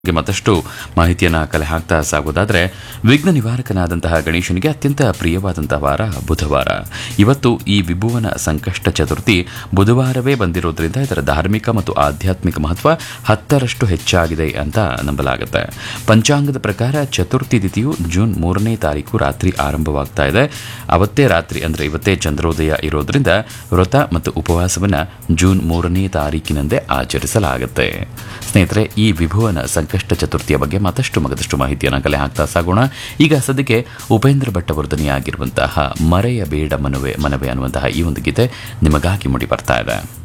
ಬಗ್ಗೆ ಮತ್ತಷ್ಟು ಮಾಹಿತಿಯನ್ನು ಕಲೆ ಹಾಕ್ತಾ ಸಾಗೋದಾದ್ರೆ ವಿಘ್ನ ನಿವಾರಕನಾದಂತಹ ಗಣೇಶನಿಗೆ ಅತ್ಯಂತ ಪ್ರಿಯವಾದಂತಹ ವಾರ ಬುಧವಾರ ಇವತ್ತು ಈ ವಿಭುವನ ಸಂಕಷ್ಟ ಚತುರ್ಥಿ ಬುಧವಾರವೇ ಬಂದಿರೋದ್ರಿಂದ ಇದರ ಧಾರ್ಮಿಕ ಮತ್ತು ಆಧ್ಯಾತ್ಮಿಕ ಮಹತ್ವ ಹತ್ತರಷ್ಟು ಹೆಚ್ಚಾಗಿದೆ ಅಂತ ನಂಬಲಾಗುತ್ತೆ ಪಂಚಾಂಗದ ಪ್ರಕಾರ ಚತುರ್ಥಿ ತಿಥಿಯು ಜೂನ್ ಮೂರನೇ ತಾರೀಕು ರಾತ್ರಿ ಆರಂಭವಾಗ್ತಾ ಇದೆ ಅವತ್ತೇ ರಾತ್ರಿ ಅಂದ್ರೆ ಇವತ್ತೇ ಚಂದ್ರೋದಯ ಇರೋದ್ರಿಂದ ವ್ರತ ಮತ್ತು ಉಪವಾಸವನ್ನ ಜೂನ್ ಮೂರನೇ ತಾರೀಕಿನಂದೇ ಆಚರಿಸಲಾಗುತ್ತೆ ಸ್ನೇಹಿತರೆ ಈ ವಿಭುವನ ಸಂಕಷ್ಟ ಚತುರ್ಥಿಯ ಬಗ್ಗೆ ಮತ್ತಷ್ಟು ಮಗದಷ್ಟು ಮಾಹಿತಿಯನ್ನು ಕಲೆ ಹಾಕ್ತಾ ಸಾಗೋಣ ಈಗ ಸದ್ಯಕ್ಕೆ ಉಪೇಂದ್ರ ಭಟ್ ಅವರ ಧ್ವನಿಯಾಗಿರುವಂತಹ ಮರೆಯಬೇಡ ಮನವೆ ಮನವೆ ಅನ್ನುವಂತಹ ಈ ಒಂದು ಗೀತೆ ನಿಮಗಾಗಿ ಮೂಡಿ ಬರ್ತಾ ಇದೆ